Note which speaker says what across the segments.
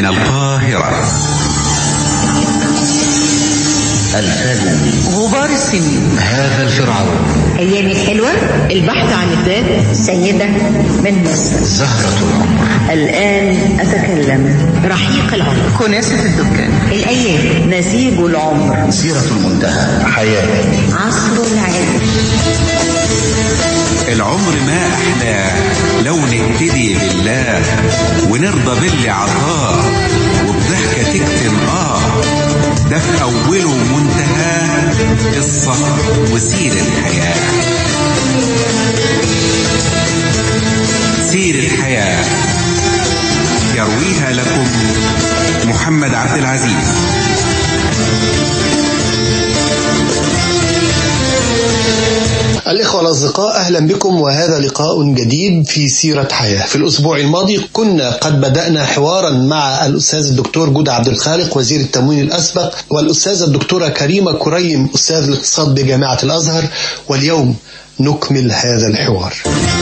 Speaker 1: من القاهرة
Speaker 2: الفن
Speaker 3: غبار السنين
Speaker 2: هذا الفرعون
Speaker 4: أيام الحلوة
Speaker 3: البحث عن الذات
Speaker 4: سيدة من مصر
Speaker 2: زهرة العمر
Speaker 4: الآن أتكلم
Speaker 3: رحيق العمر كناسة الدكان
Speaker 4: الأيام
Speaker 3: نسيج العمر
Speaker 2: سيرة المنتهى حياة
Speaker 4: عصر العلم
Speaker 1: العمر ما أحلاه لو نهتدي بالله ونرضى باللي عطاه وبضحكة تكتم آه ده في أوله ومنتهاه قصة وسير الحياة سير الحياة يرويها لكم محمد عبد العزيز
Speaker 5: الإخوة الأصدقاء أهلا بكم وهذا لقاء جديد في سيرة حياة في الأسبوع الماضي كنا قد بدأنا حوارا مع الأستاذ الدكتور جودة عبد الخالق وزير التموين الأسبق والأستاذة الدكتورة كريمة كريم أستاذ الاقتصاد بجامعة الأزهر واليوم نكمل هذا الحوار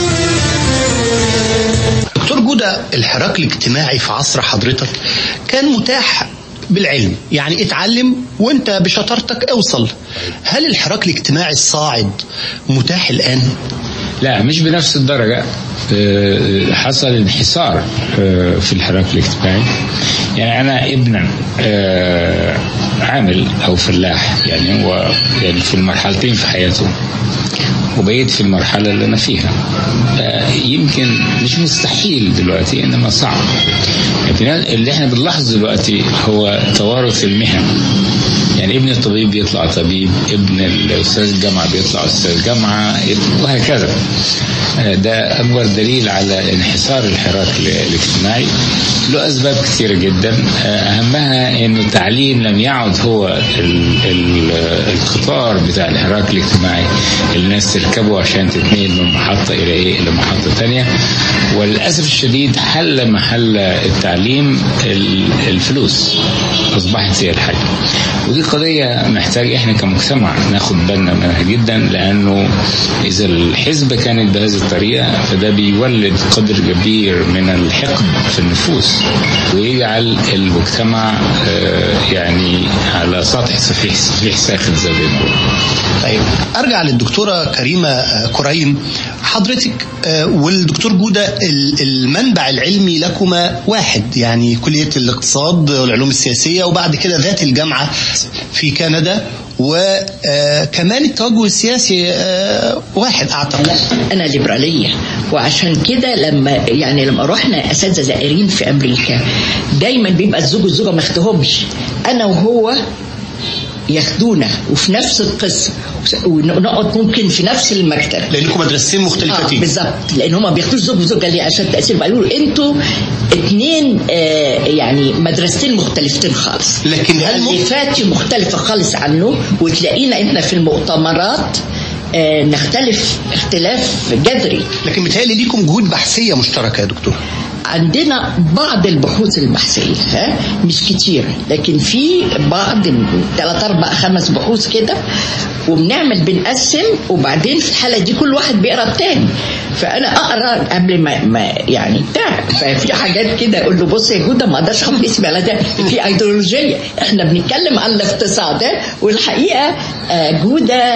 Speaker 5: دكتور جودة الحراك الاجتماعي في عصر حضرتك كان متاح بالعلم يعني اتعلم وانت بشطارتك اوصل هل الحراك الاجتماعي الصاعد متاح الآن؟
Speaker 6: لا مش بنفس الدرجة آه، حصل انحسار آه، في الحراك الاجتماعي يعني أنا ابن آه، عامل أو فلاح يعني هو يعني في المرحلتين في حياته وبقيت في المرحلة اللي أنا فيها يمكن مش مستحيل دلوقتي إنما صعب لكن اللي احنا بنلاحظ دلوقتي هو توارث المهن يعني ابن الطبيب بيطلع طبيب ابن الأستاذ الجامعة بيطلع أستاذ جامعة وهكذا ده أكبر دليل على انحسار الحراك الاجتماعي له أسباب كثيرة جدا أهمها أنه التعليم لم يعد هو ال ال القطار بتاع الحراك الاجتماعي الناس تركبه عشان تتنقل من محطة إلى إيه إلى محطة ثانية وللأسف الشديد حل محل التعليم الفلوس أصبحت هي الحل ودي قضية محتاج احنا كمجتمع ناخد بالنا منها جدا لأنه إذا الحزب كانت بهذه الطريقة فده بيولد قدر كبير من الحقد في النفوس ويجعل المجتمع يعني على سطح صفيح صفيح ساخن زي ما بنقول.
Speaker 5: طيب ارجع للدكتوره كريمه كريم حضرتك والدكتور جوده المنبع العلمي لكما واحد يعني كليه الاقتصاد والعلوم السياسيه وبعد كده ذات الجامعه في كندا وكمان التوجه السياسي واحد اعتقد
Speaker 7: لا انا ليبراليه وعشان كده لما يعني لما رحنا اساتذه زائرين في امريكا دايما بيبقى الزوج والزوجه ما ياخدوهمش انا وهو ياخدونا وفي نفس القسم ونقعد ممكن في نفس المكتب
Speaker 5: لانكم مدرستين مختلفتين
Speaker 7: آه بالظبط لان هم ما بياخدوش زوج وزوجه ليه عشان التاثير قالوا له انتوا اثنين آه يعني مدرستين مختلفتين خالص
Speaker 5: لكن هل
Speaker 7: اللي فاتي مختلفه خالص عنه وتلاقينا احنا في المؤتمرات آه نختلف اختلاف جذري
Speaker 5: لكن متهيألي ليكم جهود بحثيه مشتركه يا دكتور
Speaker 7: عندنا بعض البحوث البحثية ها مش كتير لكن في بعض ثلاث أربع خمس بحوث كده وبنعمل بنقسم وبعدين في الحالة دي كل واحد بيقرا التاني فأنا أقرا قبل ما, ما يعني بتاع ففي حاجات كده أقول له بص يا جودة ما أقدرش أحط اسمي على ده في أيديولوجية إحنا بنتكلم عن الاقتصاد والحقيقة جودة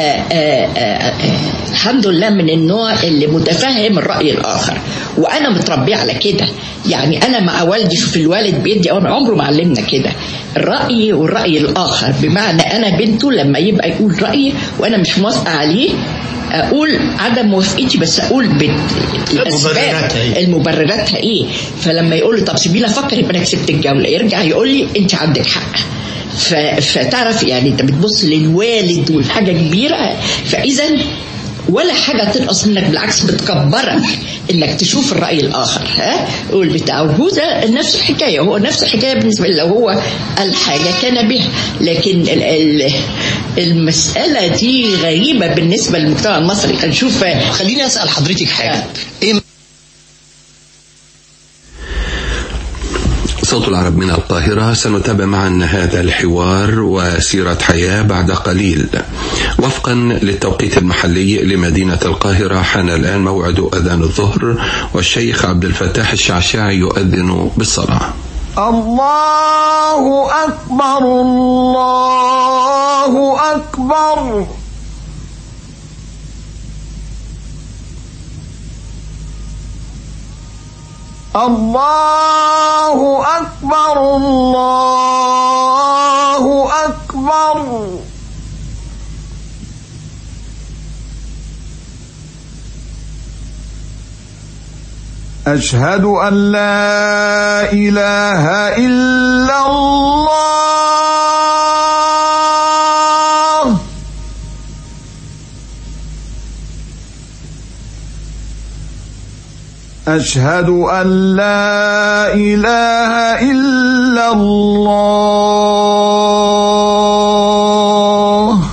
Speaker 7: الحمد لله من النوع اللي متفهم الرأي الآخر وأنا متربية على كده يعني أنا مع والدي شوف الوالد بيدي عمره ما علمنا كده الرأي والرأي الآخر بمعنى أنا بنته لما يبقى يقول رأيي وأنا مش موافقة عليه اقول عدم موافقتي بس اقول الاسباب المبرراتها ايه فلما يقول لي طب سيبيني افكر يبقى انا كسبت الجوله يرجع يقول لي انت عندك حق فتعرف يعني انت بتبص للوالد والحاجه كبيره فاذا ولا حاجة تنقص منك بالعكس بتكبرك انك تشوف الرأي الآخر ها والبتاع وجوزة نفس الحكاية هو نفس الحكاية بالنسبة له هو الحاجة كان بها لكن ال ال المسألة دي غريبة بالنسبة للمجتمع المصري هنشوف
Speaker 5: خليني أسأل حضرتك حاجة إيه
Speaker 1: صوت العرب من القاهرة سنتابع معا هذا الحوار وسيرة حياة بعد قليل وفقا للتوقيت المحلي لمدينة القاهرة حان الآن موعد أذان الظهر والشيخ عبد الفتاح الشعشاعي يؤذن بالصلاة
Speaker 8: الله أكبر الله أكبر الله أكبر الله أكبر أشهد أن لا إله إلا الله أشهد أن لا إله إلا الله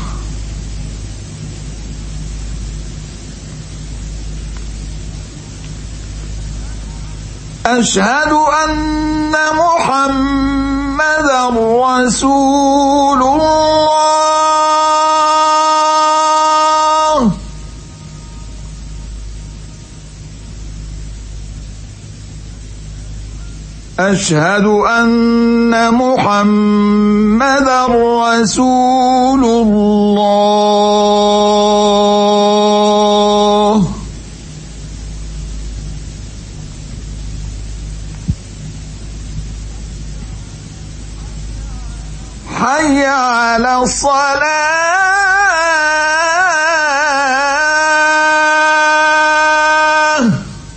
Speaker 8: أشهد أن محمدا رسول الله أشهد أن محمدا رسول الله حي على الصلاة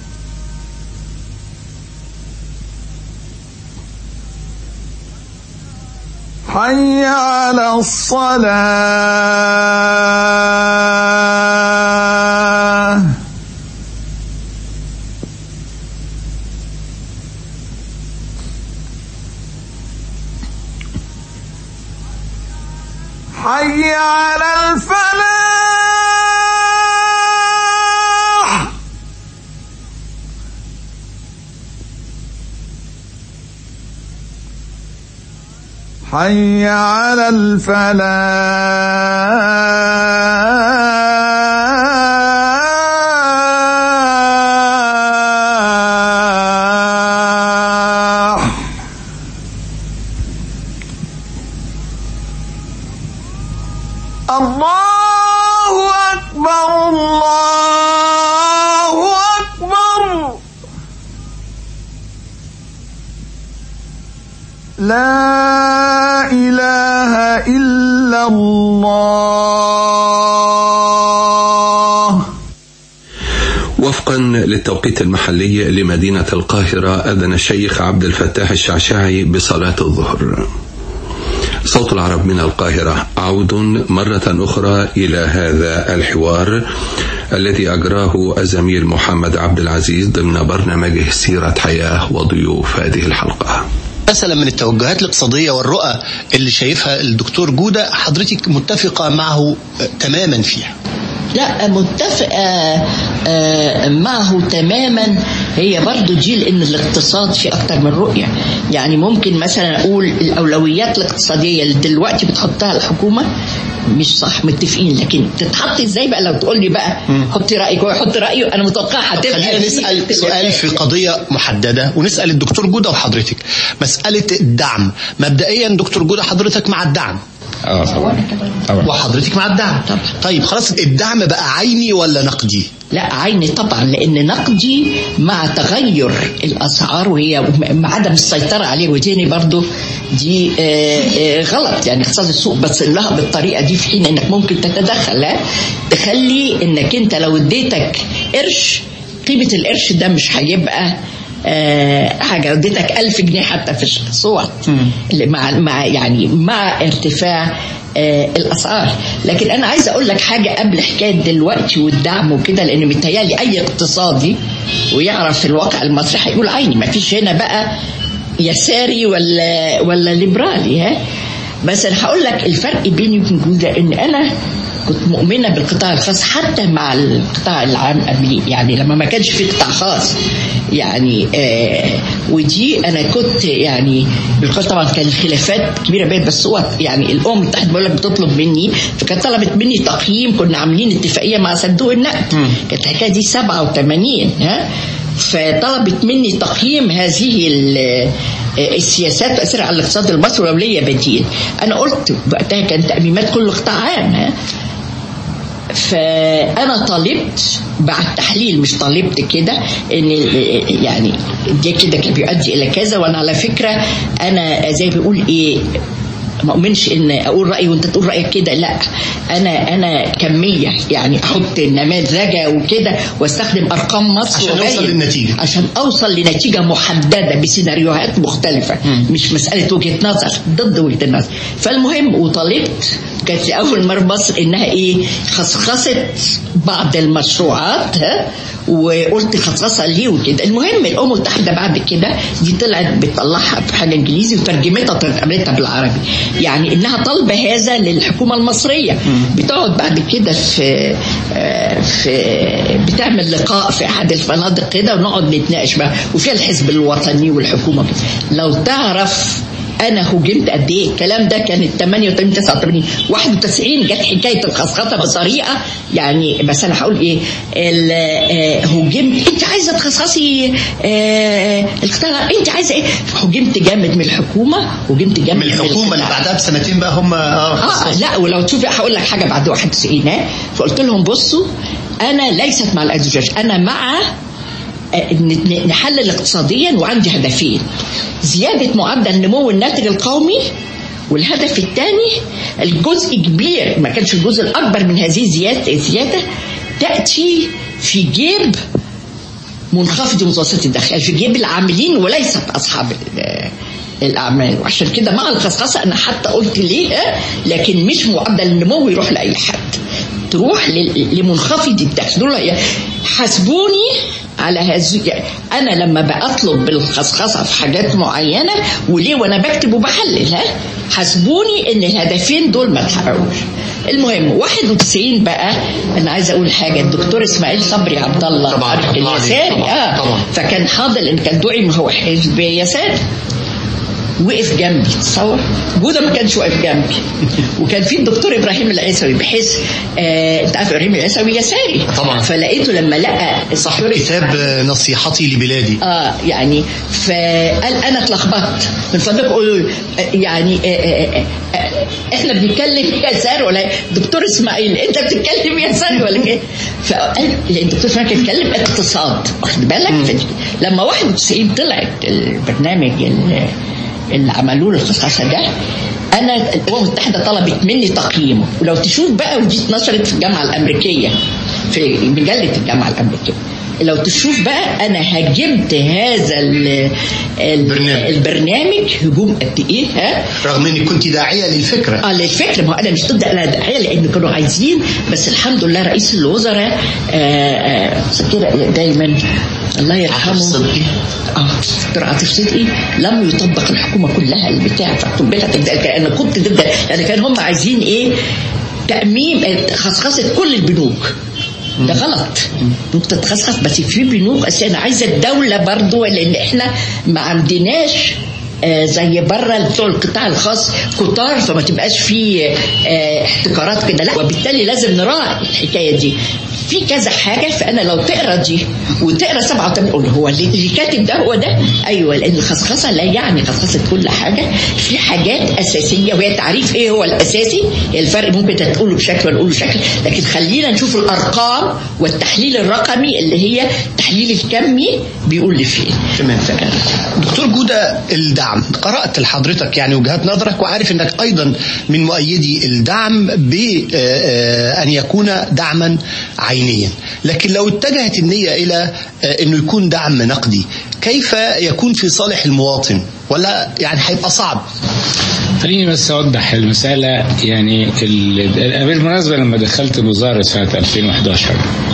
Speaker 8: حي على الصلاة حي على الفلاح حي على الفلاح الله أكبر الله أكبر لا إله إلا الله
Speaker 1: وفقا للتوقيت المحلي لمدينة القاهرة أذن الشيخ عبد الفتاح الشعشاعي بصلاة الظهر صوت العرب من القاهرة عود مرة أخرى إلى هذا الحوار الذي أجراه الزميل محمد عبد العزيز ضمن برنامجه سيرة حياة وضيوف هذه الحلقة
Speaker 5: مثلا من التوجهات الاقتصادية والرؤى اللي شايفها الدكتور جودة حضرتك متفقة معه تماما فيها
Speaker 7: لا متفقة آه، معه تماما هي برضو دي لأن الاقتصاد في أكتر من رؤية يعني ممكن مثلا أقول الأولويات الاقتصادية اللي دلوقتي بتحطها الحكومة مش صح متفقين لكن تتحط ازاي بقى لو تقول لي بقى حطي رايك هو يحط رايه انا متوقعه هتبقى
Speaker 5: خلينا
Speaker 7: في
Speaker 5: نسأل
Speaker 7: اختلافات.
Speaker 5: سؤال في قضية محددة ونسأل الدكتور جودة وحضرتك مسألة الدعم مبدئيا دكتور جودة حضرتك مع الدعم
Speaker 6: اه طبعا طبعا
Speaker 5: وحضرتك مع الدعم
Speaker 7: طبعا.
Speaker 5: طيب خلاص الدعم بقى عيني ولا نقدي
Speaker 7: لا عيني طبعا لان نقدي مع تغير الاسعار وهي مع عدم السيطره عليه وتاني برضو دي آه، آه، غلط يعني اقتصاد السوق بس لها بالطريقه دي في حين انك ممكن تتدخل ها؟ تخلي انك انت لو اديتك قرش قيمه القرش ده مش هيبقى آه، حاجه اديتك ألف جنيه حتى في الصور اللي مع مع يعني مع ارتفاع آه، الاسعار لكن انا عايزه اقول لك حاجه قبل حكايه دلوقتي والدعم وكده لان متهيالي اي اقتصادي ويعرف الواقع المصري هيقول عيني ما فيش هنا بقى يساري ولا ولا ليبرالي ها بس انا هقول لك الفرق بيني وبين جوده ان انا كنت مؤمنه بالقطاع الخاص حتى مع القطاع العام قبلي يعني لما ما كانش في قطاع خاص يعني آه ودي انا كنت يعني بالقطاع طبعا كان الخلافات كبيره بين بس هو يعني الامم المتحده بقول لك بتطلب مني فكانت طلبت مني تقييم كنا عاملين اتفاقيه مع صندوق النقد كانت الحكايه دي 87 ها فطلبت مني تقييم هذه ال- السياسات تأثير على الاقتصاد المصري ولو ليا بديل أنا قلت وقتها كان تأميمات كل قطاع عام ها فانا طالبت بعد تحليل مش طالبت كده ان ال- يعني ده كده كان بيؤدي الى كذا وانا على فكره انا زي بيقول ايه ما اؤمنش ان اقول رايي وانت تقول رايك كده لا انا انا كميه يعني احط نماذج وكده واستخدم ارقام مصر
Speaker 5: عشان
Speaker 7: وأبين.
Speaker 5: أوصل للنتيجة.
Speaker 7: عشان اوصل لنتيجه محدده بسيناريوهات مختلفه مش مساله وجهه نظر ضد وجهه النظر فالمهم وطالبت كانت لاول مره مصر انها ايه خصخصت بعض المشروعات ها وقلت خصخصها ليه وكده المهم الامم المتحده بعد كده دي طلعت بتطلعها في حاجه انجليزي وترجمتها ترجمتها بالعربي يعني انها طالبه هذا للحكومه المصريه بتقعد بعد كده في آه، في بتعمل لقاء في احد الفنادق كده ونقعد نتناقش بقى وفيها الحزب الوطني والحكومه كده. لو تعرف انا هجمت قد ايه الكلام ده كانت 88 89 91 جت حكايه الخصخصه بطريقه يعني بس انا هقول ايه ال- آه، هجمت انت عايزه تخصصي آه، القطاع انت عايزه ايه هجمت جامد من الحكومه هجمت جامد
Speaker 5: من الحكومه اللي
Speaker 7: القطاع.
Speaker 5: بعدها بسنتين بقى هم اه
Speaker 7: اه لا ولو تشوفي هقول لك حاجه بعد 91 ها فقلت لهم بصوا انا ليست مع الازدواج انا مع آه، ن- نحلل اقتصاديا وعندي هدفين زياده معدل النمو الناتج القومي والهدف الثاني الجزء كبير ما كانش الجزء الاكبر من هذه الزياده الزياده تاتي في جيب منخفض متوسط الدخل يعني في جيب العاملين وليست اصحاب ال- الاعمال وعشان كده مع الخصخصه انا حتى قلت ليه ها؟ لكن مش معدل النمو يروح لاي حد تروح لل- لمنخفض الدخل دول هي- حاسبوني على هذه يعني انا لما بطلب بالخصخصه في حاجات معينه وليه وانا بكتب وبحلل ها حاسبوني ان الهدفين دول ما اتحققوش المهم 91 بقى انا عايزه اقول حاجه الدكتور اسماعيل صبري عبد الله
Speaker 5: طبعاً،
Speaker 7: عارف
Speaker 5: الله عليه،
Speaker 7: اليساري
Speaker 5: طبعاً،
Speaker 7: اه
Speaker 5: طبعاً.
Speaker 7: فكان حاضر لان كان دعي ما هو حزب يساري وقف جنبي تصور جوده ما كانش واقف جنبي وكان في الدكتور ابراهيم العيسوي بحيث آه انت عارف ابراهيم العيسوي يساري
Speaker 5: طبعاً.
Speaker 7: فلقيته لما لقى
Speaker 5: صاحب كتاب آه، نصيحتي لبلادي
Speaker 7: اه يعني فقال انا اتلخبطت من فضلك قولوا لي، آه، يعني آه آه آه آه احنا بنتكلم يسار ولا دكتور اسماعيل انت بتتكلم يسار ولا ايه؟ فقال لان الدكتور اسماعيل كان بيتكلم اقتصاد واخد بالك ف- لما 91 طلعت البرنامج ال- اللي عملوه الخصخصه ده انا الامم المتحده طلبت مني تقييمه ولو تشوف بقى ودي اتنشرت في الجامعه الامريكيه في مجله الجامعه الامريكيه لو تشوف بقى انا هاجمت هذا ال- ال-
Speaker 5: برنامج.
Speaker 7: البرنامج هجوم قد ايه ها
Speaker 5: رغم انك كنت داعيه للفكره
Speaker 7: اه للفكره ما هو انا مش ضد انا داعيه لان كانوا عايزين بس الحمد لله رئيس الوزراء آه، آه، كده دايما الله يرحمه
Speaker 5: صدقي.
Speaker 7: اه دكتور عاطف صدقي لم يطبق الحكومه كلها البتاع فاعتبرها تبدا انا كنت ضد يعني كان هم عايزين ايه تأميم آه، خصخصة كل البنوك ده غلط بنوك تتخصص بس في بنوك أصل انا عايزه الدوله برضو لان احنا ما عندناش آه، زي بره بتوع القطاع الخاص كتار فما تبقاش في آه، احتكارات كده لا وبالتالي لازم نراعي الحكايه دي في كذا حاجه فانا لو تقرا دي وتقرا 87 قول هو اللي اللي كاتب ده هو ده ايوه لان الخصخصه لا يعني خصخصه كل حاجه في حاجات اساسيه وهي تعريف ايه هو الاساسي الفرق ممكن تقوله بشكل ولا نقوله بشكل لكن خلينا نشوف الارقام والتحليل الرقمي اللي هي التحليل الكمي بيقول لي فين
Speaker 5: تمام دكتور جودة الدعم قرأت لحضرتك يعني وجهات نظرك وعارف انك ايضا من مؤيدي الدعم بأن يكون دعما عينيا لكن لو اتجهت النية الى آه، انه يكون دعم نقدي كيف يكون في صالح المواطن ولا يعني هيبقى صعب
Speaker 6: خليني بس اوضح المساله يعني ال- بالمناسبه لما دخلت الوزاره سنه 2011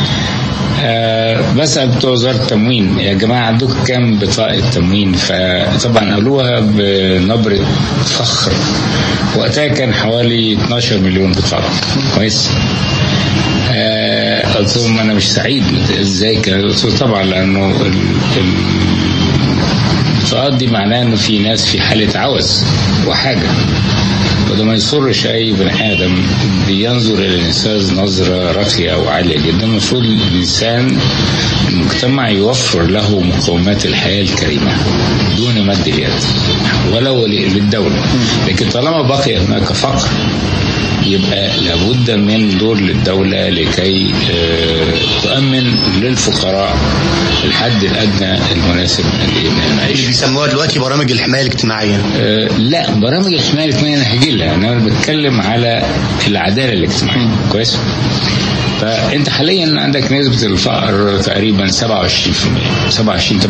Speaker 6: آه بسأل بتوع وزارة التموين يا جماعة عندكم كام بطاقة تموين فطبعا قالوها بنبرة فخر وقتها كان حوالي 12 مليون بطاقة كويس آه قلت لهم أنا مش سعيد ازاي كده قلت له طبعا لأنه ال- ال- البطاقات دي معناه إنه في ناس في حالة عوز وحاجة وده ما يسرش اي بني ادم بينظر الى الانسان نظره راقيه وعاليه جدا المفروض الانسان المجتمع يوفر له مقومات الحياه الكريمه دون مد اليد ولو للدوله لكن طالما بقي هناك فقر يبقى لابد من دور للدولة لكي آه، تؤمن للفقراء الحد الأدنى المناسب من
Speaker 5: اللي
Speaker 6: المعيشة
Speaker 5: بيسموها دلوقتي برامج الحمايه الاجتماعيه
Speaker 6: آه، لا برامج الحماية الاجتماعية أنا هجي لها أنا بتكلم على العدالة الاجتماعية كويس فأنت حاليا عندك نسبة الفقر تقريبا 27% 27 28%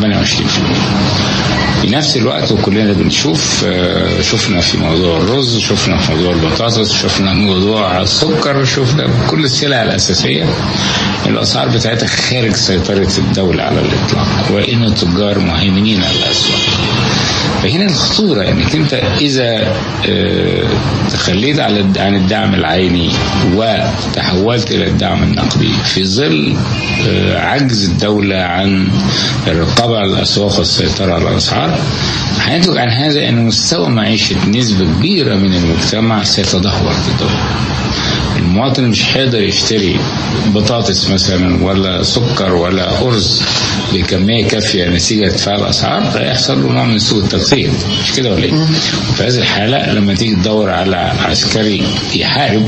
Speaker 6: في نفس الوقت وكلنا بنشوف آه، شفنا في موضوع الرز شفنا في موضوع البطاطس شفنا في موضوع السكر شفنا في كل السلع الأساسية الأسعار بتاعتها خارج سيطرة الدولة على الإطلاق وإن التجار مهيمنين على الأسواق فهنا الخطورة انك انت اذا آه، تخليت على الد- عن الدعم العيني وتحولت الى الدعم النقدي في ظل آه، عجز الدولة عن الرقابة على الاسواق والسيطرة على الاسعار هينتج عن هذا ان مستوى معيشة نسبة كبيرة من المجتمع سيتدهور في الدولة المواطن مش هيقدر يشتري بطاطس مثلا ولا سكر ولا أرز بكمية كافية نتيجة ارتفاع الأسعار هيحصل له نوع من سوء التغذية مش كده ولا إيه؟ في هذه الحالة لما تيجي تدور على عسكري يحارب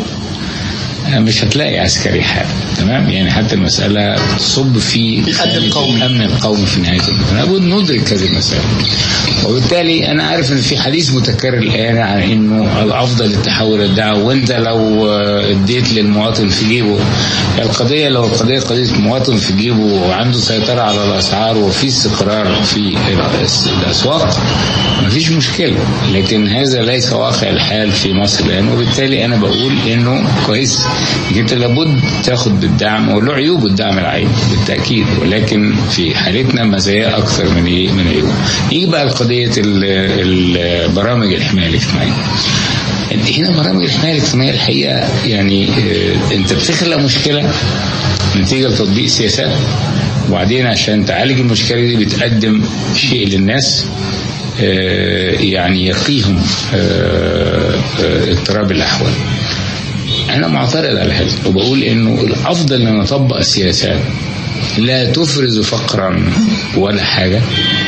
Speaker 6: مش هتلاقي عسكري يحارب تمام يعني حتى المسألة تصب في
Speaker 5: الأمن القومي.
Speaker 6: الأمن القومي في نهاية المطاف لابد ندرك هذه المسألة وبالتالي أنا عارف إن في حديث متكرر الآن عن إنه الأفضل التحول الدعوة وأنت لو آه، اديت للمواطن في جيبه القضية لو القضية قضية مواطن في جيبه وعنده سيطرة على الأسعار وفي استقرار في الأس- الأسواق مفيش مشكلة لكن هذا ليس واقع الحال في مصر الآن وبالتالي أنا بقول إنه كويس إنك أنت لابد تاخد بالدعم وله عيوب الدعم العيني بالتأكيد ولكن في حالتنا مزايا أكثر من إيه من عيوب يجي بقى قضية ال- ال- برامج الحماية الاجتماعية هنا برامج الحماية الاجتماعية الحقيقة يعني آه، أنت بتخلق مشكلة نتيجة لتطبيق سياسات وبعدين عشان تعالج المشكلة دي بتقدم شيء للناس آه، يعني يقيهم آه، آه، اضطراب الأحوال أنا معترض على هذا وبقول إنه الأفضل أن نطبق سياسات لا تفرز فقرا ولا حاجة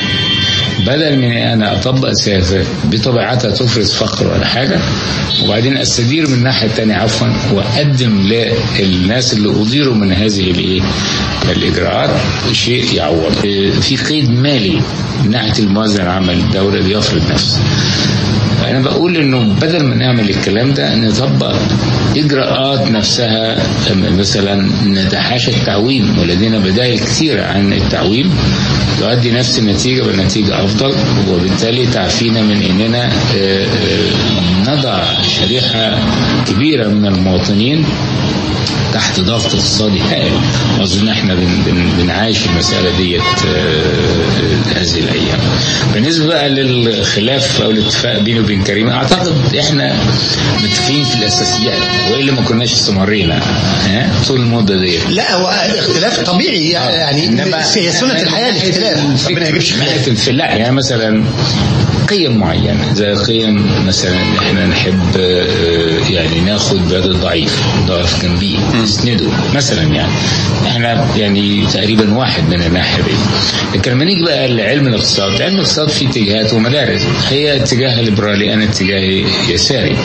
Speaker 6: بدل من ان انا اطبق سياسات بطبيعتها تفرز فقر ولا حاجه وبعدين استدير من الناحيه الثانيه عفوا واقدم للناس اللي اضيروا من هذه الايه الاجراءات شيء يعوض في قيد مالي من ناحيه الموازنه العامه للدوله بيفرض نفسه فأنا بقول إنه بدل ما نعمل الكلام ده نطبق إجراءات نفسها مثلا نتحاشى التعويم ولدينا بدائل كثيرة عن التعويم تؤدي نفس النتيجة بنتيجة أفضل وبالتالي تعفينا من إننا آه، آه، نضع شريحة كبيرة من المواطنين تحت ضغط اقتصادي هائل واظن احنا بن بن بنعايش المساله ديت آه، هذه الايام. بالنسبه بقى للخلاف او الاتفاق بيني وبين كريم اعتقد احنا متفقين في الاساسيات والا ما كناش استمرينا ها طول المده ديت.
Speaker 5: لا هو اختلاف طبيعي يعني
Speaker 6: إنما-
Speaker 5: هي سنه الحياه الاختلاف ربنا يجيبش
Speaker 6: ناحية
Speaker 5: خلاف
Speaker 6: الف- لا يعني مثلا قيم معينة زي قيم مثلا احنا نحب آه، يعني ناخد بهذا الضعيف ضعف جنبيه نسنده مثلا يعني احنا يعني تقريبا واحد من الناحية دي لكن لما نيجي بقى لعلم الاقتصاد علم الاقتصاد فيه اتجاهات ومدارس هي اتجاه ليبرالي انا اتجاهي يساري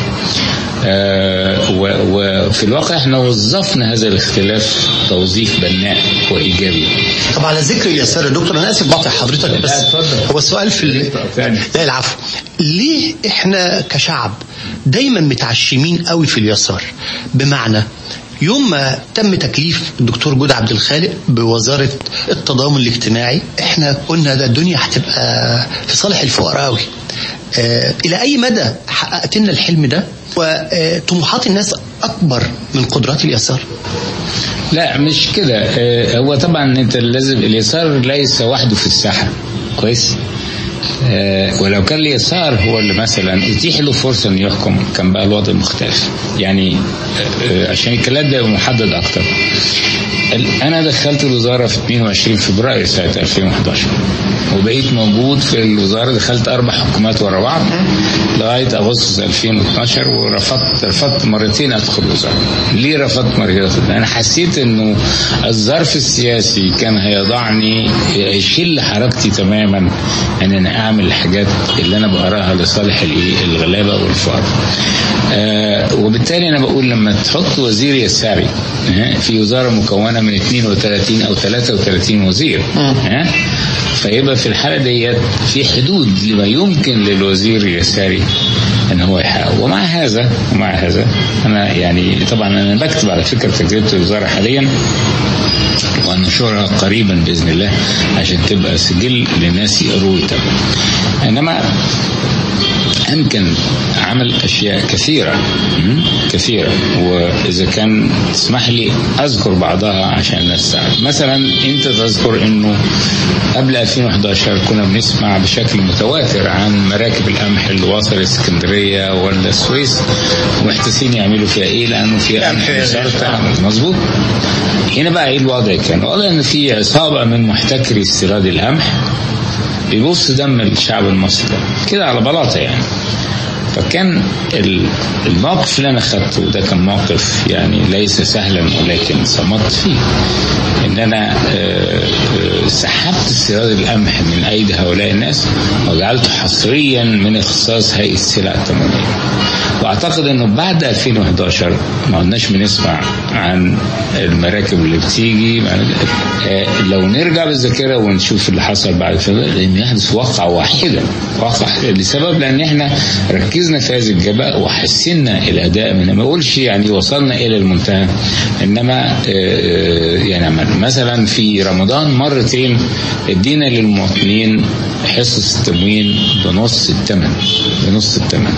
Speaker 6: آه، و- وفي الواقع احنا وظفنا هذا الاختلاف توظيف بناء وايجابي
Speaker 5: طب على ذكر اليسار يا دكتور انا اسف بقطع حضرتك بس
Speaker 6: لا، اتفضل.
Speaker 5: هو السؤال في ال...
Speaker 6: ثاني.
Speaker 5: لا العفو ليه احنا كشعب دايما متعشمين قوي في اليسار بمعنى يوم ما تم تكليف الدكتور جود عبد الخالق بوزاره التضامن الاجتماعي احنا قلنا ده الدنيا هتبقى في صالح الفقراء قوي آه الى اي مدى حققت لنا الحلم ده وطموحات الناس اكبر من قدرات اليسار
Speaker 6: لا مش كده آه، هو طبعا انت لازم اليسار ليس وحده في الساحه كويس آه، ولو كان اليسار هو اللي مثلا اتيح له فرصه انه يحكم كان بقى الوضع مختلف يعني آه، آه، عشان الكلام ده يبقى محدد اكتر ال- انا دخلت الوزاره في 22 فبراير سنه 2011 وبقيت موجود في الوزاره دخلت اربع حكومات ورا بعض لغايه اغسطس 2012 ورفضت رفضت مرتين ادخل الوزاره ليه رفضت مرتين ادخل انا حسيت انه الظرف السياسي كان هيضعني يشل حركتي تماما ان انا اعمل الحاجات اللي انا بقراها لصالح الايه الغلابه والفقراء آه وبالتالي انا بقول لما تحط وزير يساري آه، في وزاره مكونه من 32 او 33 وزير آه، فيبقى في الحاله ديت في حدود لما يمكن للوزير اليساري ان هو يحقق ومع هذا ومع هذا انا يعني طبعا انا بكتب على فكره تجربه الوزاره حاليا ونشرها قريبا باذن الله عشان تبقى سجل للناس يقروا ويتابعوا انما أمكن عمل أشياء كثيرة م? كثيرة وإذا كان تسمح لي أذكر بعضها عشان الناس تعرف مثلا أنت تذكر أنه قبل 2011 كنا بنسمع بشكل متواتر عن مراكب القمح اللي وصل اسكندرية ولا السويس ومحتسين يعملوا فيها إيه لأنه فيها قمح مسرطع مظبوط هنا بقى إيه الوضع كان الوضع أن في عصابة من محتكري استيراد القمح بيبص دم الشعب المصري ده كده على بلاطه يعني فكان ال- الموقف اللي انا خدته ده كان موقف يعني ليس سهلا ولكن صمت فيه ان انا آه، آه، سحبت استيراد القمح من ايدي هؤلاء الناس وجعلته حصريا من اختصاص هيئه السلع التموينيه واعتقد انه بعد 2011 ما عدناش بنسمع عن المراكب اللي بتيجي آه، لو نرجع بالذاكره ونشوف اللي حصل بعد كده لان يحدث واقع واحدا واقع لسبب لان احنا ركزنا في هذه الجبهه وحسنا الاداء من ما اقولش يعني وصلنا الى المنتهى انما آه، آه، يعني مثلا في رمضان مرتين ادينا للمواطنين حصص التموين بنص الثمن بنص الثمن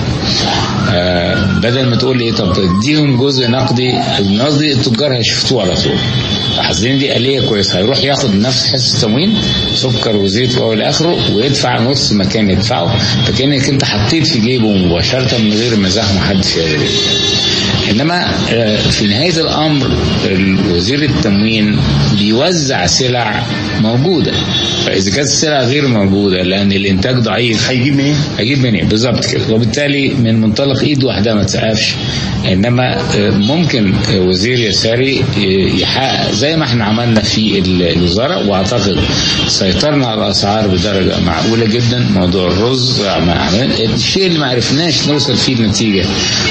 Speaker 6: آه بدل ما تقول ايه طب اديهم جزء نقدي النقدي التجار هيشفتوه على طول حاسين دي آلية كويسة هيروح ياخد نفس حصة التموين سكر وزيت والى اخره ويدفع نص ما كان يدفعه فكانك انت حطيت في جيبه مباشرة من غير ما زحم حد في يده انما آه، في نهاية الامر وزير التموين بيوزع سلع موجودة فاذا كانت السلع غير موجودة لان الانتاج ضعيف
Speaker 5: هيجيب منين؟
Speaker 6: هجيب منين بالظبط كده وبالتالي من منطلق ايد واحده ما تسقفش انما آه، ممكن آه، وزير يساري آه، يحقق زي ما احنا عملنا في ال- الوزاره واعتقد سيطرنا على الاسعار بدرجه معقوله جدا موضوع الرز مع- عمل- الشيء اللي ما عرفناش نوصل فيه النتيجه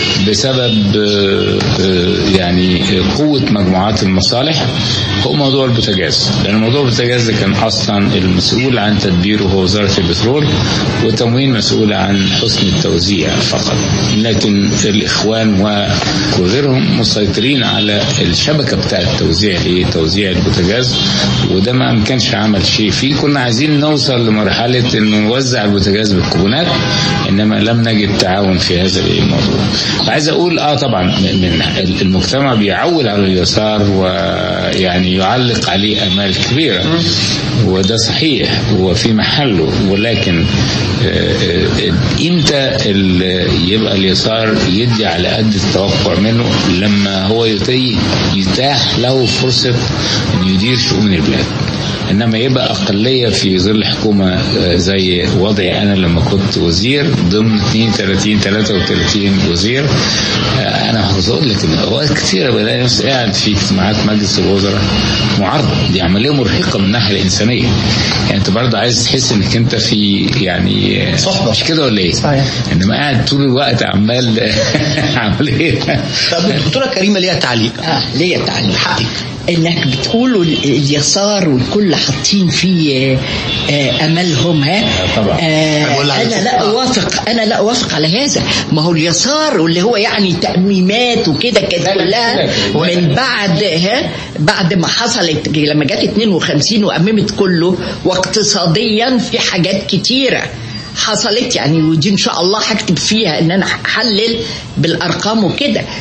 Speaker 6: بسبب آه، آه، يعني آه، قوه مجموعات المصالح هو موضوع البوتاجاز لان موضوع البوتاجاز ده كان اصلا المسؤول عن تدبيره هو وزاره البترول والتموين مسؤول عن حسن التوزيع فقط لكن الاخوان و- وغيرهم مسيطرين على الشبكه بتاعه توزيع ايه توزيع البوتاجاز وده ما امكنش عمل شيء فيه كنا عايزين نوصل لمرحله انه نوزع البوتاجاز بالكوبونات انما لم نجد تعاون في هذا الموضوع فعايز اقول اه طبعا من المجتمع بيعول على اليسار ويعني يعلق عليه امال كبيره وده صحيح وفي محله ولكن آه، آه، امتى ال- يبقى اليسار يدي على قد التوقع منه لما هو يتي- يتاح له فرصه ان يدير شؤون البلاد انما يبقى اقليه في ظل حكومه آه، زي وضعي انا لما كنت وزير ضمن 32 33 وزير آه، انا عاوز اقول لك ان اوقات كثيره بلاقي نفسي قاعد في اجتماعات مجلس الوزراء معارضه دي عمليه مرهقه من الناحيه الانسانيه يعني انت برضه عايز تحس انك انت في يعني
Speaker 5: صحبة.
Speaker 6: مش كده ولا ايه؟
Speaker 5: صحيح.
Speaker 6: انما قاعد طول الوقت عمال عمليه
Speaker 5: طب الدكتوره كريمه ليها تعليق
Speaker 7: اه ليا تعليق
Speaker 5: حقك.
Speaker 7: انك بتقولوا ال- اليسار والكل حاطين فيه آه، آه، املهم ها
Speaker 6: آه، طبعا.
Speaker 7: آه
Speaker 5: بقول على
Speaker 7: انا لا
Speaker 5: الفقراء.
Speaker 7: اوافق انا لا اوافق على هذا ما هو اليسار واللي هو يعني تأميمات وكده كانت
Speaker 6: لا، لا،
Speaker 7: كلها
Speaker 6: لا.
Speaker 7: من بعد ها بعد ما حصلت لما جت 52 وأممت كله واقتصاديا في حاجات كتيرة حصلت يعني ودي ان شاء الله هكتب فيها ان انا هحلل بالارقام وكده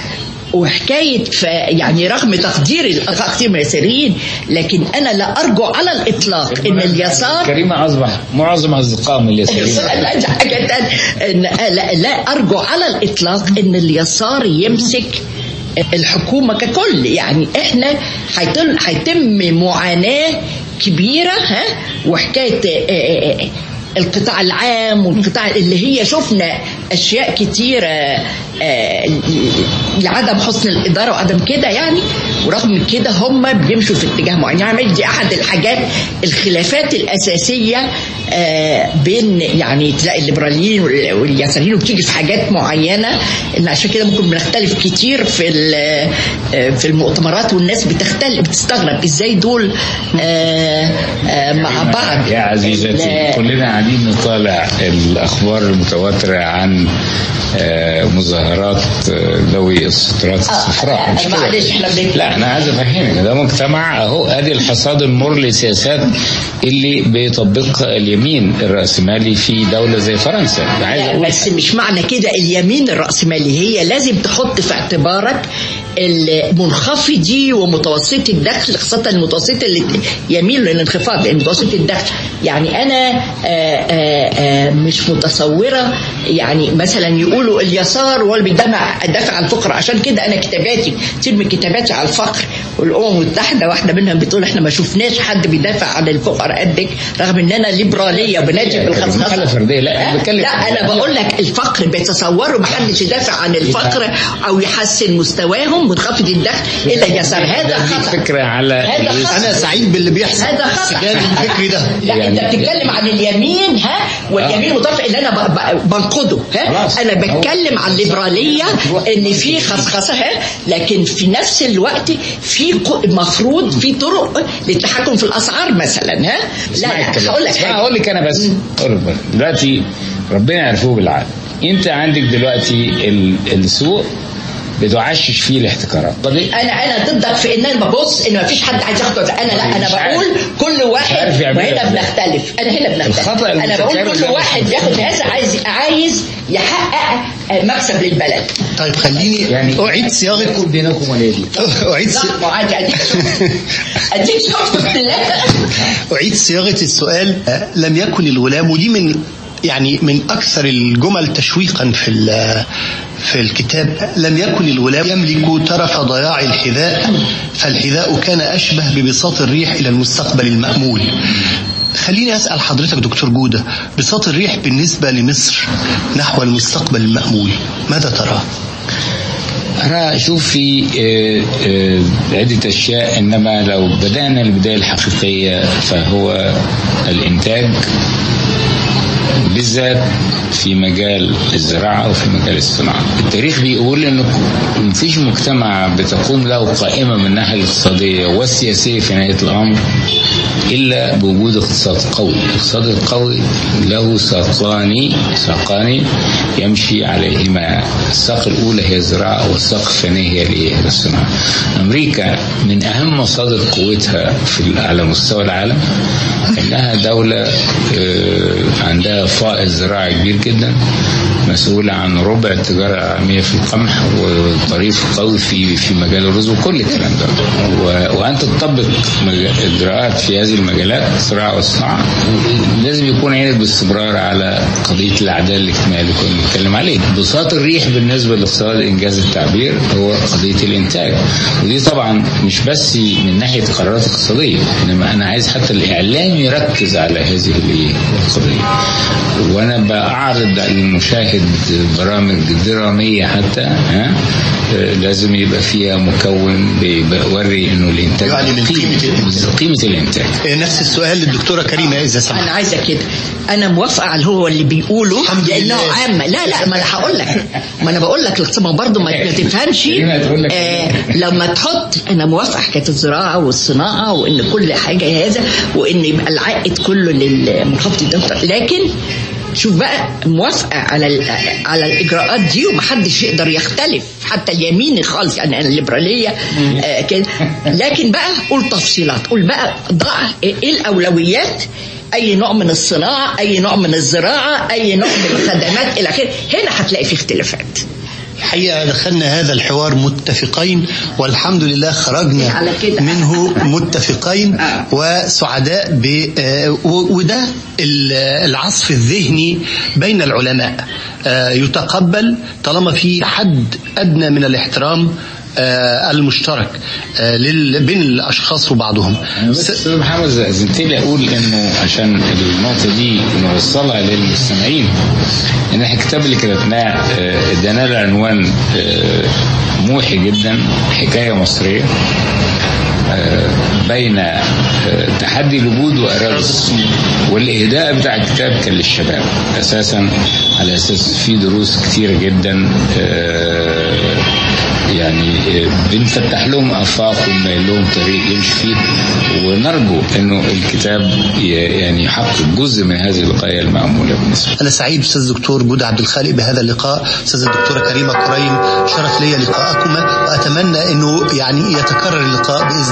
Speaker 7: وحكايه ف يعني رغم تقدير تقدير اليساريين لكن انا لا ارجو على الاطلاق ان اليسار
Speaker 6: كريمه اصبح معظم اصدقائهم اليساريين
Speaker 7: لا دي حاجة تانية. إن- لا, لا أرجو على الإطلاق أن اليسار يمسك الحكومة ككل يعني إحنا هيتم هيتم معاناة كبيرة ها وحكاية آه، آه، آه، القطاع العام والقطاع اللي هي شفنا اشياء كتيره آه، لعدم حسن الاداره وعدم كده يعني ورغم من كده هم بيمشوا في اتجاه معين يعني دي احد الحاجات الخلافات الاساسيه آه، بين يعني تلاقي الليبراليين وال- واليساريين وبتيجي في حاجات معينه ان عشان كده ممكن بنختلف كتير في ال- آه، في المؤتمرات والناس بتختلف بتستغرب ازاي دول آه، آه، مع بعض
Speaker 6: يا عزيزتي
Speaker 7: لا.
Speaker 6: كلنا قاعدين نطالع الاخبار المتواتره عن آه، مظاهرات آه، ذوي السترات الصفراء مش كده؟
Speaker 7: معلش احنا بنتكلم
Speaker 6: لا انا عايز افهمك ده مجتمع اهو ادي الحصاد المر للسياسات اللي بيطبقها اليمين الراسمالي في دوله زي فرنسا عايز
Speaker 7: لا
Speaker 6: اقول
Speaker 7: بس مش معنى كده اليمين الرأسمالي هي لازم تحط في اعتبارك المنخفضي ومتوسطي الدخل خاصة المتوسط اللي يميل للانخفاض لأن متوسط الدخل يعني أنا آآ آآ مش متصورة يعني مثلا يقولوا اليسار هو اللي بيدافع دافع عن الفقر عشان كده أنا كتاباتي كتير من كتاباتي على الفقر والأمم المتحدة واحدة منهم بتقول احنا ما شفناش حد بيدافع عن الفقر قدك رغم ان انا ليبرالية وبنجي بالخصخصة
Speaker 6: مسألة فردية لا انا بتكلم
Speaker 7: لا انا بقول لك الفقر بيتصوروا محدش يدافع عن الفقر او يحسن مستواهم منخفض الدخل الا اليسار هذا
Speaker 6: بديك
Speaker 7: خطا
Speaker 6: فكره على
Speaker 7: هذا خطأ.
Speaker 5: انا سعيد باللي بيحصل
Speaker 7: هذا خطا
Speaker 5: استغلال الفكري ده
Speaker 7: لا
Speaker 6: يعني-
Speaker 7: انت بتتكلم عن اليمين ها واليمين المتطرف اللي انا ب- ب- بنقده ها
Speaker 6: خلاص.
Speaker 7: انا بتكلم عن الليبراليه ان في خصخصه ها لكن في نفس الوقت في ق- مفروض في طرق للتحكم في الاسعار مثلا ها لا
Speaker 6: اسمعي
Speaker 7: لا
Speaker 6: الكلام.
Speaker 7: هقول لك
Speaker 6: اسمعي،
Speaker 7: حاجه
Speaker 6: هقول لك انا بس هقول لك بس. دلوقتي ربنا يعرفوه بالعقل انت عندك دلوقتي ال- السوق بتعشش فيه الاحتكارات طب إيه؟
Speaker 7: انا انا ضدك في ان انا ببص ان مفيش حد عايز ياخد وقت. انا لا انا
Speaker 6: مش عارف.
Speaker 7: بقول كل واحد
Speaker 6: عارف يعملها
Speaker 7: وهنا
Speaker 6: إزاي.
Speaker 7: بنختلف انا هنا بنختلف
Speaker 6: الخطأ
Speaker 7: انا بقول
Speaker 6: المتكرر
Speaker 7: كل
Speaker 6: ده
Speaker 7: واحد
Speaker 6: مش
Speaker 7: بياخد هذا عايز عايز يحقق مكسب للبلد
Speaker 5: طيب خليني
Speaker 6: يعني
Speaker 5: اعيد صياغه
Speaker 6: بينكم ولا دي
Speaker 5: اعيد صي-
Speaker 7: لا عادي اديك شفت اديك شفت لا
Speaker 5: أعيد صياغة السؤال آه، لم يكن الغلام ودي من يعني من أكثر الجمل تشويقا في ال- في الكتاب لم يكن الغلام يملك طرف ضياع الحذاء فالحذاء كان أشبه ببساط الريح إلى المستقبل المأمول خليني أسأل حضرتك دكتور جودة بساط الريح بالنسبة لمصر نحو المستقبل المأمول ماذا ترى؟
Speaker 6: أنا أشوف في آه، آه، عدة أشياء إنما لو بدأنا البداية الحقيقية فهو الإنتاج بالذات في مجال الزراعة وفي مجال الصناعة التاريخ بيقول إن مفيش مجتمع بتقوم له قائمة من الناحية الاقتصادية والسياسية في نهاية الأمر إلا بوجود اقتصاد قوي الاقتصاد القوي له ساقان ساقان يمشي عليهما الساق الأولى هي الزراعة والساق الثانية هي الإيه؟ هي الصناعة أمريكا من أهم مصادر قوتها في على مستوى العالم إنها دولة آه، عندها فائض زراعي كبير جدا مسؤولة عن ربع التجارة العالمية في القمح وطريق قوي في في مجال الرز وكل الكلام ده و- وأن تطبق مج- إجراءات في هذه المجالات الزراعة والصناعة لازم يكون عينك باستمرار على قضية العدالة الاجتماعية اللي كنا بنتكلم عليه بساط الريح بالنسبة لاقتصاد إنجاز التعبير هو قضية الإنتاج ودي طبعا مش بس من ناحية قرارات اقتصادية إنما أنا عايز حتى الإعلام يركز على هذه الإيه؟ القضية وأنا بعرض على المشاهد برامج درامية حتى ها آه، لازم يبقى فيها مكون بيوري انه الانتاج
Speaker 5: يعني من قيمة الإنتاج.
Speaker 6: قيمه الانتاج
Speaker 5: آه، نفس السؤال للدكتورة كريمة إذا
Speaker 7: انا
Speaker 5: سمحت
Speaker 7: عايزه كده انا موافقه على هو اللي بيقوله
Speaker 5: الحمد
Speaker 7: لانه
Speaker 5: لله.
Speaker 7: عامه لا لا ما انا هقول لك ما انا بقول لك الاقتصاد برضه ما ما تفهمش
Speaker 6: كريمة تقول لك
Speaker 7: آه لما تحط انا موافقه حكايه الزراعه والصناعه وان كل حاجه هذا وان يبقى العائد كله للمنخفض الدخل لكن شوف بقى موافقه على ال- على الاجراءات دي ومحدش يقدر يختلف حتى اليمين خالص يعني انا الليبراليه آه كده لكن بقى قول تفصيلات قول بقى ضع ايه الاولويات اي نوع من الصناعه اي نوع من الزراعه اي نوع من الخدمات الى اخره هنا هتلاقي في اختلافات
Speaker 5: الحقيقة دخلنا هذا الحوار متفقين والحمد لله خرجنا
Speaker 7: على كده.
Speaker 5: منه متفقين
Speaker 7: آه.
Speaker 5: وسعداء ب آه، و- وده ال- العصف الذهني بين العلماء آه، يتقبل طالما في حد أدنى من الاحترام آه، المشترك آه، لل- بين الأشخاص وبعضهم
Speaker 6: أنا بس استاذ محمد زنت لي اقول انه عشان النقطه دي نوصلها للمستمعين ان احنا الكتاب اللي كتبناه آه، ادانا له عنوان آه، موحي جدا حكايه مصريه آه، بين آه، تحدي الوجود وإرادة الصمود والإهداء بتاع الكتاب كان للشباب أساسا على أساس في دروس كتيرة جدا آه، يعني آه، بنفتح لهم آفاق ونبين لهم طريق يمشي فيه ونرجو إنه الكتاب ي- يعني يحقق جزء من هذه الغاية المأمولة بالنسبة
Speaker 5: أنا سعيد أستاذ دكتور جودة عبد الخالق بهذا اللقاء أستاذ الدكتورة كريمة كريم شرف لي لقاءكما وأتمنى أنه يعني يتكرر اللقاء بإذن